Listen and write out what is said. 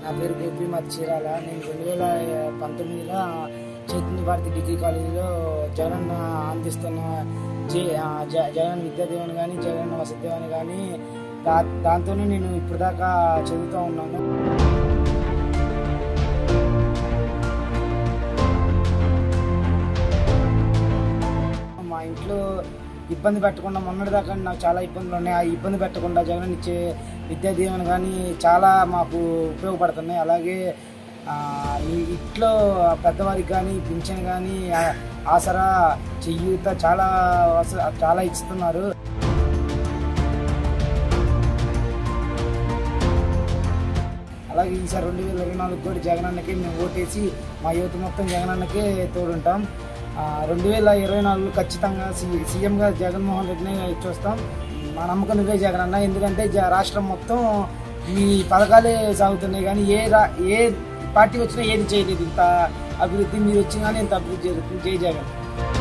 నా పేరు గోపీమత్ చీరాల నేను రెండు వేల పంతొమ్మిదిలో చైతన్య భారతి డిగ్రీ కాలేజీలో జగనన్న అందిస్తున్న జే ఆ, జ- జగన్ విద్యాదేవన్ కానీ జగన్ వసతిదేవన్ కానీ దా దాంతోనే నేను ఇప్పటిదాకా చదువుతూ ఉన్నాను మా ఇంట్లో ఇబ్బంది పెట్టకుండా మొన్నటిదాకా నాకు చాలా ఇబ్బందులు ఉన్నాయి ఆ ఇబ్బంది పెట్టకుండా జగన్ ఇచ్చే విద్యా దీవెన కానీ చాలా మాకు ఉపయోగపడుతున్నాయి అలాగే ఆ, ఈ ఇంట్లో పెద్దవారికి కానీ పింఛన్ కానీ ఆ- ఆసరా చెయ్యూత చాలా వస- చాలా ఇస్తున్నారు అలాగే ఈసారి రెండు వేల ఇరవై నాలుగు కూడా జగనన్నకే మేము ఓటేసి మా యువత మొత్తం జగనన్నకే తోడుంటాం ఆ, రెండు వేల ఇరవై నాలుగులో ఖచ్చితంగా సి- సీఎంగా జగన్మోహన్ రెడ్డిని చూస్తాం మా నమ్మకం నువ్వే జగనన్న ఎందుకంటే జ- రాష్ట్రం మొత్తం మీ పథకాలే సాగుతున్నాయి కానీ ఏ రా ఏ పార్టీ వచ్చినా ఏది చేయలేదు ఇంత అభివృద్ధి మీరు వచ్చిన కానీ ఇంత అభివృద్ధి జరుగుతుంది జై జగన్